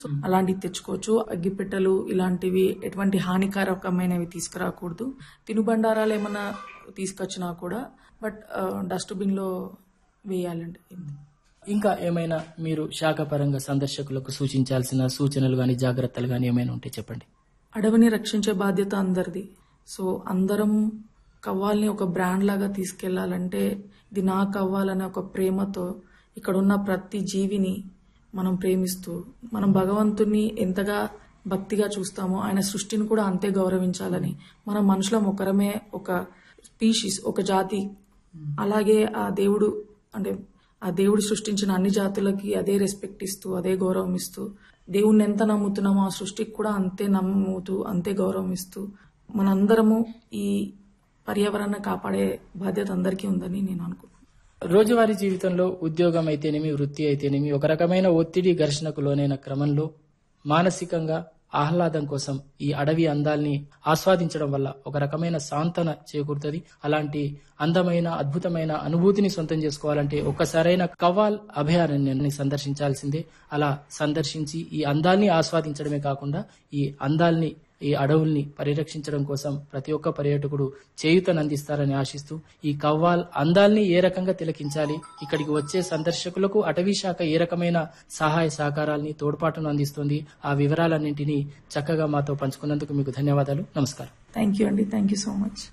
అలాంటివి తెచ్చుకోవచ్చు అగ్గిపెట్టెలు ఇలాంటివి ఎటువంటి హానికారకమైనవి తీసుకురాకూడదు తినుబండారాలు ఏమైనా తీసుకొచ్చినా కూడా బట్ డస్ట్బిన్ లో వేయాలండి ఇంకా ఏమైనా మీరు శాఖపరంగా సందర్శకులకు సూచించాల్సిన సూచనలు గాని జాగ్రత్తలు గాని ఏమైనా ఉంటే చెప్పండి అడవిని రక్షించే బాధ్యత అందరిది సో అందరం కవ్వాల్ని ఒక బ్రాండ్ లాగా తీసుకెళ్లాలంటే ఇది నా కవ్వాలనే ఒక ప్రేమతో ఇక్కడ ఉన్న ప్రతి జీవిని మనం ప్రేమిస్తూ మనం భగవంతుని ఎంతగా భక్తిగా చూస్తామో ఆయన సృష్టిని కూడా అంతే గౌరవించాలని మనం మనుషులం ఒకరమే ఒక స్పీషీస్ ఒక జాతి అలాగే ఆ దేవుడు అంటే ఆ దేవుడు సృష్టించిన అన్ని జాతులకి అదే రెస్పెక్ట్ ఇస్తూ అదే గౌరవం ఇస్తూ దేవుణ్ణి ఎంత నమ్ముతున్నామో ఆ సృష్టికి కూడా అంతే నమ్ముతూ అంతే గౌరవం ఇస్తూ మనందరము ఈ పర్యావరణాన్ని కాపాడే బాధ్యత అందరికీ ఉందని నేను అనుకుంటున్నాను రోజువారీ జీవితంలో ఉద్యోగం అయితేనేమి వృత్తి అయితేనేమి ఒక రకమైన ఒత్తిడి ఘర్షణకు లోనైన క్రమంలో మానసికంగా ఆహ్లాదం కోసం ఈ అడవి అందాల్ని ఆస్వాదించడం వల్ల ఒక రకమైన సాంతన చేకూరుతుంది అలాంటి అందమైన అద్భుతమైన అనుభూతిని సొంతం చేసుకోవాలంటే ఒక్కసారైన కవాల్ అభయారణ్యాన్ని సందర్శించాల్సిందే అలా సందర్శించి ఈ అందాల్ని ఆస్వాదించడమే కాకుండా ఈ అందాల్ని ఈ అడవుల్ని పరిరక్షించడం కోసం ప్రతి ఒక్క పర్యాటకుడు చేయూతనందిస్తారని ఆశిస్తూ ఈ కవ్వాల్ అందాల్ని ఏ రకంగా తిలకించాలి ఇక్కడికి వచ్చే సందర్శకులకు అటవీ శాఖ ఏ రకమైన సహాయ సహకారాల్ని తోడ్పాటును అందిస్తుంది ఆ వివరాలన్నింటినీ చక్కగా మాతో పంచుకున్నందుకు మీకు ధన్యవాదాలు నమస్కారం థ్యాంక్ యూ అండి థ్యాంక్ యూ సో మచ్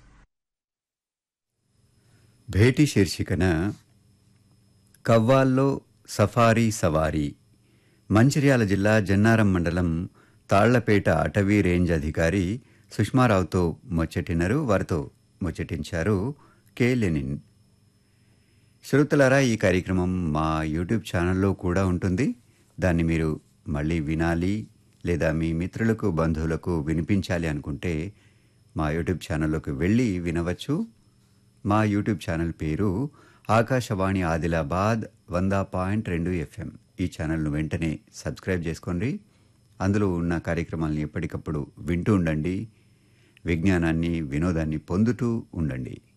భేటీ శీర్షికన కవ్వాల్లో సఫారీ సవారీ మంచిర్యాల జిల్లా జన్నారం మండలం తాళ్లపేట అటవీ రేంజ్ అధికారి సుష్మారావుతో ముచ్చటినరు వారితో ముచ్చటించారు కె లెనిన్ శ్రోతలారా ఈ కార్యక్రమం మా యూట్యూబ్ ఛానల్లో కూడా ఉంటుంది దాన్ని మీరు మళ్ళీ వినాలి లేదా మీ మిత్రులకు బంధువులకు వినిపించాలి అనుకుంటే మా యూట్యూబ్ ఛానల్లోకి వెళ్ళి వినవచ్చు మా యూట్యూబ్ ఛానల్ పేరు ఆకాశవాణి ఆదిలాబాద్ వంద పాయింట్ రెండు ఎఫ్ఎం ఈ ఛానల్ను వెంటనే సబ్స్క్రైబ్ చేసుకోండి అందులో ఉన్న కార్యక్రమాలను ఎప్పటికప్పుడు వింటూ ఉండండి విజ్ఞానాన్ని వినోదాన్ని పొందుతూ ఉండండి